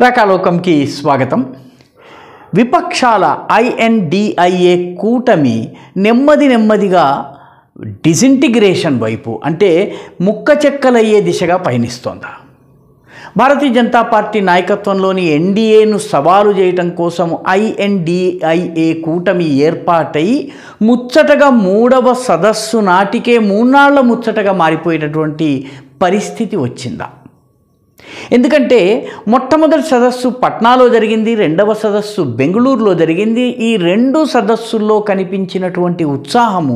రకాలోకంకి స్వాగతం విపక్షాల ఐఎన్డిఐఏ కూటమి నెమ్మది నెమ్మదిగా డిసింటిగ్రేషన్ వైపు అంటే ముక్క చెక్కలయ్యే దిశగా పయనిస్తోందా భారతీయ జనతా పార్టీ నాయకత్వంలోని ఎన్డీఏను సవాలు చేయటం కోసం ఐఎన్డిఐఏ కూటమి ఏర్పాటై ముచ్చటగా మూడవ సదస్సు నాటికే మూన్నాళ్ల ముచ్చటగా మారిపోయేటటువంటి పరిస్థితి వచ్చిందా ఎందుకంటే మొట్టమొదటి సదస్సు పట్నాలో జరిగింది రెండవ సదస్సు బెంగళూరులో జరిగింది ఈ రెండు సదస్సుల్లో కనిపించినటువంటి ఉత్సాహము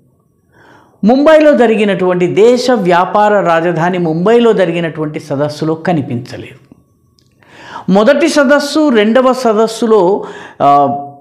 ముంబైలో జరిగినటువంటి దేశ వ్యాపార రాజధాని ముంబైలో జరిగినటువంటి సదస్సులో కనిపించలేదు మొదటి సదస్సు రెండవ సదస్సులో ఆ,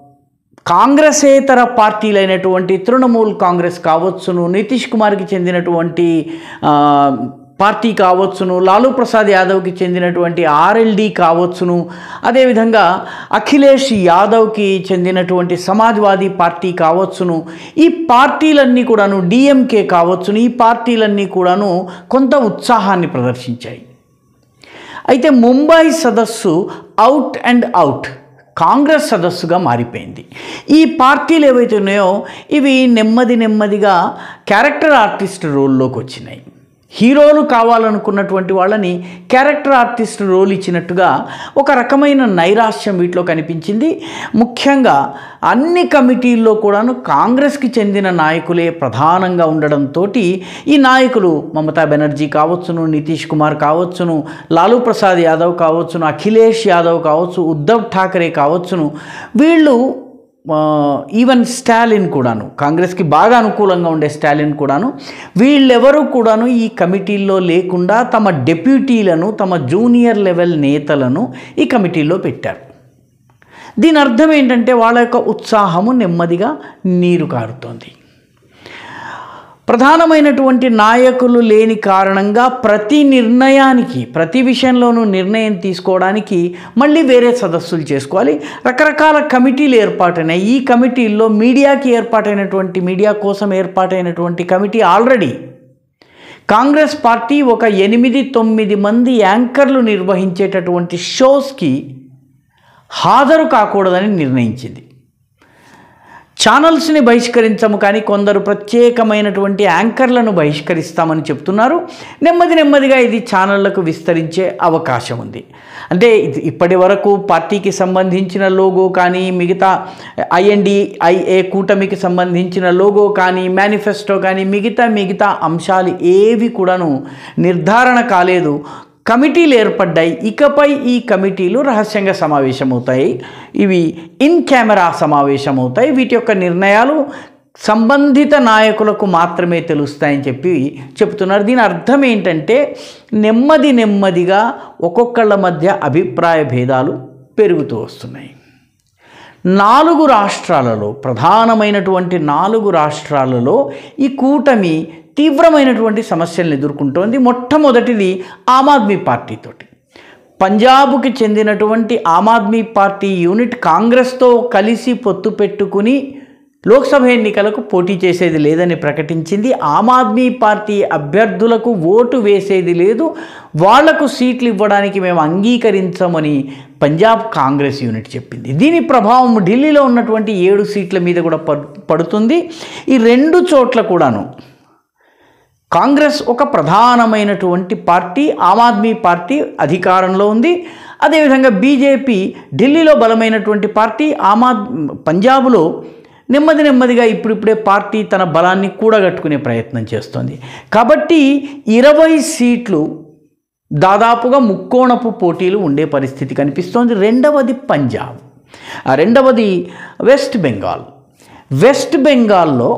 కాంగ్రెసేతర పార్టీలైనటువంటి తృణమూల్ కాంగ్రెస్ కావచ్చును నితీష్ కుమార్కి చెందినటువంటి ఆ, పార్టీ కావచ్చును లాలూ ప్రసాద్ యాదవ్కి చెందినటువంటి ఆర్ఎల్డి కావచ్చును అదేవిధంగా అఖిలేష్ యాదవ్కి చెందినటువంటి సమాజ్వాదీ పార్టీ కావచ్చును ఈ పార్టీలన్నీ కూడాను డిఎంకే కావచ్చును ఈ పార్టీలన్నీ కూడాను కొంత ఉత్సాహాన్ని ప్రదర్శించాయి అయితే ముంబై సదస్సు అవుట్ అండ్ అవుట్ కాంగ్రెస్ సదస్సుగా మారిపోయింది ఈ పార్టీలు ఏవైతే ఉన్నాయో ఇవి నెమ్మది నెమ్మదిగా క్యారెక్టర్ ఆర్టిస్ట్ రోల్లోకి వచ్చినాయి హీరోలు కావాలనుకున్నటువంటి వాళ్ళని క్యారెక్టర్ ఆర్టిస్ట్ రోల్ ఇచ్చినట్టుగా ఒక రకమైన నైరాశ్యం వీటిలో కనిపించింది ముఖ్యంగా అన్ని కమిటీల్లో కూడాను కాంగ్రెస్కి చెందిన నాయకులే ప్రధానంగా ఉండడంతో ఈ నాయకులు మమతా బెనర్జీ కావచ్చును నితీష్ కుమార్ కావచ్చును లాలూ ప్రసాద్ యాదవ్ కావచ్చును అఖిలేష్ యాదవ్ కావచ్చు ఉద్ధవ్ ఠాకరే కావచ్చును వీళ్ళు ఆ, ఈవెన్ స్టాలిన్ కూడాను కాంగ్రెస్కి బాగా అనుకూలంగా ఉండే స్టాలిన్ కూడాను వీళ్ళెవరూ కూడాను ఈ కమిటీల్లో లేకుండా తమ డెప్యూటీలను తమ జూనియర్ లెవెల్ నేతలను ఈ కమిటీల్లో పెట్టారు దీని అర్థం ఏంటంటే వాళ్ళ యొక్క ఉత్సాహము నెమ్మదిగా నీరు కారుతోంది ప్రధానమైనటువంటి నాయకులు లేని కారణంగా ప్రతి నిర్ణయానికి ప్రతి విషయంలోనూ నిర్ణయం తీసుకోవడానికి మళ్ళీ వేరే సదస్సులు చేసుకోవాలి రకరకాల కమిటీలు ఏర్పాటైనాయి ఈ కమిటీల్లో మీడియాకి ఏర్పాటైనటువంటి మీడియా కోసం ఏర్పాటైనటువంటి కమిటీ ఆల్రెడీ కాంగ్రెస్ పార్టీ ఒక ఎనిమిది తొమ్మిది మంది యాంకర్లు నిర్వహించేటటువంటి షోస్కి హాజరు కాకూడదని నిర్ణయించింది ఛానల్స్ని బహిష్కరించము కానీ కొందరు ప్రత్యేకమైనటువంటి యాంకర్లను బహిష్కరిస్తామని చెప్తున్నారు నెమ్మది నెమ్మదిగా ఇది ఛానళ్లకు విస్తరించే అవకాశం ఉంది అంటే ఇది ఇప్పటి వరకు పార్టీకి సంబంధించిన లోగో కానీ మిగతా ఐఎన్డిఐఏ కూటమికి సంబంధించిన లోగో కానీ మేనిఫెస్టో కానీ మిగతా మిగతా అంశాలు ఏవి కూడాను నిర్ధారణ కాలేదు కమిటీలు ఏర్పడ్డాయి ఇకపై ఈ కమిటీలు రహస్యంగా సమావేశమవుతాయి ఇవి ఇన్ కెమెరా సమావేశమవుతాయి వీటి యొక్క నిర్ణయాలు సంబంధిత నాయకులకు మాత్రమే తెలుస్తాయని చెప్పి చెప్తున్నారు దీని అర్థం ఏంటంటే నెమ్మది నెమ్మదిగా ఒక్కొక్కళ్ళ మధ్య అభిప్రాయ భేదాలు పెరుగుతూ వస్తున్నాయి నాలుగు రాష్ట్రాలలో ప్రధానమైనటువంటి నాలుగు రాష్ట్రాలలో ఈ కూటమి తీవ్రమైనటువంటి సమస్యలను ఎదుర్కొంటోంది మొట్టమొదటిది ఆమ్ ఆద్మీ పార్టీతోటి పంజాబ్కి చెందినటువంటి ఆమ్ ఆద్మీ పార్టీ యూనిట్ కాంగ్రెస్తో కలిసి పొత్తు పెట్టుకుని లోక్సభ ఎన్నికలకు పోటీ చేసేది లేదని ప్రకటించింది ఆమ్ ఆద్మీ పార్టీ అభ్యర్థులకు ఓటు వేసేది లేదు వాళ్లకు సీట్లు ఇవ్వడానికి మేము అంగీకరించమని పంజాబ్ కాంగ్రెస్ యూనిట్ చెప్పింది దీని ప్రభావం ఢిల్లీలో ఉన్నటువంటి ఏడు సీట్ల మీద కూడా పడు- పడుతుంది ఈ రెండు చోట్ల కూడాను కాంగ్రెస్ ఒక ప్రధానమైనటువంటి పార్టీ ఆమ్ ఆద్మీ పార్టీ అధికారంలో ఉంది అదేవిధంగా బీజేపీ ఢిల్లీలో బలమైనటువంటి పార్టీ ఆమ్ ఆద్ పంజాబ్లో నెమ్మది నెమ్మదిగా ఇప్పుడిప్పుడే పార్టీ తన బలాన్ని కూడగట్టుకునే ప్రయత్నం చేస్తోంది కాబట్టి ఇరవై సీట్లు దాదాపుగా ముక్కోణపు పోటీలు ఉండే పరిస్థితి కనిపిస్తోంది రెండవది పంజాబ్ ఆ రెండవది వెస్ట్ బెంగాల్ వెస్ట్ బెంగాల్లో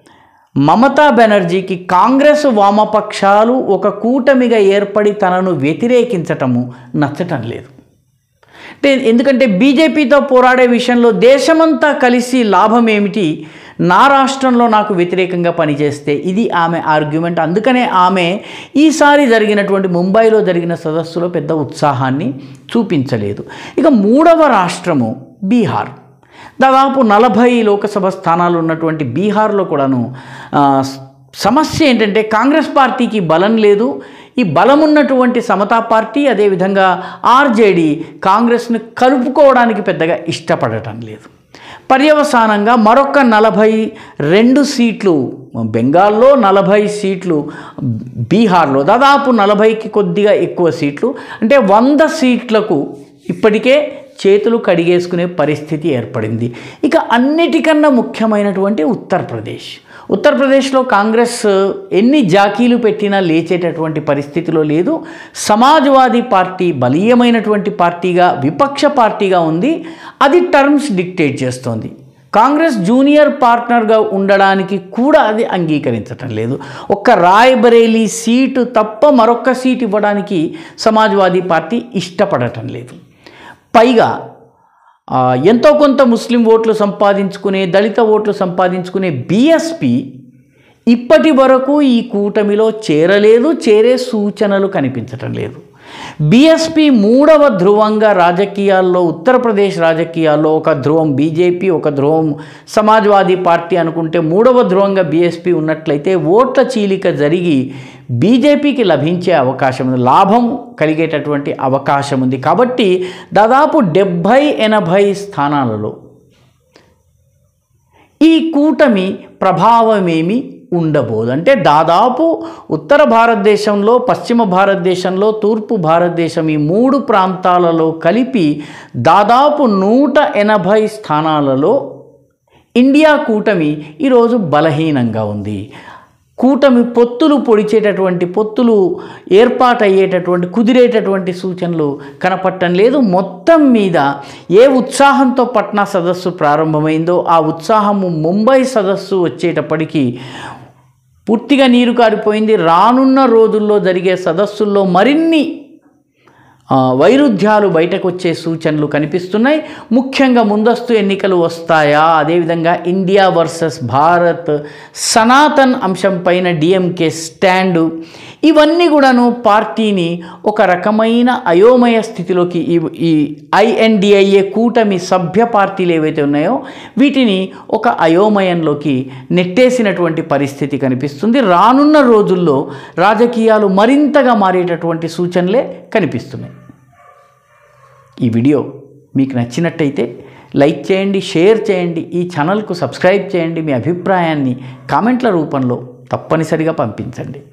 మమతా బెనర్జీకి కాంగ్రెస్ వామపక్షాలు ఒక కూటమిగా ఏర్పడి తనను వ్యతిరేకించటము నచ్చటం లేదు అంటే ఎందుకంటే బీజేపీతో పోరాడే విషయంలో దేశమంతా కలిసి లాభం ఏమిటి నా రాష్ట్రంలో నాకు వ్యతిరేకంగా పనిచేస్తే ఇది ఆమె ఆర్గ్యుమెంట్ అందుకనే ఆమె ఈసారి జరిగినటువంటి ముంబైలో జరిగిన సదస్సులో పెద్ద ఉత్సాహాన్ని చూపించలేదు ఇక మూడవ రాష్ట్రము బీహార్ దాదాపు నలభై లోకసభ స్థానాలు ఉన్నటువంటి బీహార్లో కూడాను ఆ, సమస్య ఏంటంటే కాంగ్రెస్ పార్టీకి బలం లేదు ఈ బలమున్నటువంటి సమతా పార్టీ అదేవిధంగా ఆర్జేడీ కాంగ్రెస్ను కలుపుకోవడానికి పెద్దగా ఇష్టపడటం లేదు పర్యవసానంగా మరొక నలభై రెండు సీట్లు బెంగాల్లో నలభై సీట్లు బీహార్లో దాదాపు నలభైకి కొద్దిగా ఎక్కువ సీట్లు అంటే వంద సీట్లకు ఇప్పటికే చేతులు కడిగేసుకునే పరిస్థితి ఏర్పడింది ఇక అన్నిటికన్నా ముఖ్యమైనటువంటి ఉత్తరప్రదేశ్ ఉత్తరప్రదేశ్లో కాంగ్రెస్ ఎన్ని జాకీలు పెట్టినా లేచేటటువంటి పరిస్థితిలో లేదు సమాజ్వాదీ పార్టీ బలీయమైనటువంటి పార్టీగా విపక్ష పార్టీగా ఉంది అది టర్మ్స్ డిక్టేట్ చేస్తోంది కాంగ్రెస్ జూనియర్ పార్ట్నర్గా ఉండడానికి కూడా అది అంగీకరించటం లేదు ఒక్క రాయ్బరేలీ సీటు తప్ప మరొక్క సీటు ఇవ్వడానికి సమాజ్వాదీ పార్టీ ఇష్టపడటం లేదు పైగా ఆ, ఎంతో కొంత ముస్లిం ఓట్లు సంపాదించుకునే దళిత ఓట్లు సంపాదించుకునే బీఎస్పీ ఇప్పటి వరకు ఈ కూటమిలో చేరలేదు చేరే సూచనలు కనిపించటం లేదు బీఎస్పీ మూడవ ధ్రువంగా రాజకీయాల్లో ఉత్తరప్రదేశ్ రాజకీయాల్లో ఒక ధ్రువం బీజేపీ ఒక ధ్రువం సమాజ్వాదీ పార్టీ అనుకుంటే మూడవ ధ్రువంగా బీఎస్పీ ఉన్నట్లయితే ఓట్ల చీలిక జరిగి బీజేపీకి లభించే అవకాశం ఉంది లాభం కలిగేటటువంటి అవకాశం ఉంది కాబట్టి దాదాపు డెబ్భై ఎనభై స్థానాలలో ఈ కూటమి ప్రభావమేమి ఉండబోదు అంటే దాదాపు ఉత్తర భారతదేశంలో పశ్చిమ భారతదేశంలో తూర్పు భారతదేశం ఈ మూడు ప్రాంతాలలో కలిపి దాదాపు నూట ఎనభై స్థానాలలో ఇండియా కూటమి ఈరోజు బలహీనంగా ఉంది కూటమి పొత్తులు పొడిచేటటువంటి పొత్తులు ఏర్పాటయ్యేటటువంటి కుదిరేటటువంటి సూచనలు కనపట్టం లేదు మొత్తం మీద ఏ ఉత్సాహంతో పట్నా సదస్సు ప్రారంభమైందో ఆ ఉత్సాహము ముంబై సదస్సు వచ్చేటప్పటికి పూర్తిగా నీరు కారిపోయింది రానున్న రోజుల్లో జరిగే సదస్సుల్లో మరిన్ని ఆ, వైరుధ్యాలు బయటకు వచ్చే సూచనలు కనిపిస్తున్నాయి ముఖ్యంగా ముందస్తు ఎన్నికలు వస్తాయా అదేవిధంగా ఇండియా వర్సెస్ భారత్ సనాతన్ అంశం పైన డిఎంకే స్టాండు ఇవన్నీ కూడాను పార్టీని ఒక రకమైన అయోమయ స్థితిలోకి ఈ ఈ ఐఎన్డిఐఏ కూటమి సభ్య పార్టీలు ఏవైతే ఉన్నాయో వీటిని ఒక అయోమయంలోకి నెట్టేసినటువంటి పరిస్థితి కనిపిస్తుంది రానున్న రోజుల్లో రాజకీయాలు మరింతగా మారేటటువంటి సూచనలే కనిపిస్తున్నాయి ఈ వీడియో మీకు నచ్చినట్టయితే లైక్ చేయండి షేర్ చేయండి ఈ ఛానల్కు సబ్స్క్రైబ్ చేయండి మీ అభిప్రాయాన్ని కామెంట్ల రూపంలో తప్పనిసరిగా పంపించండి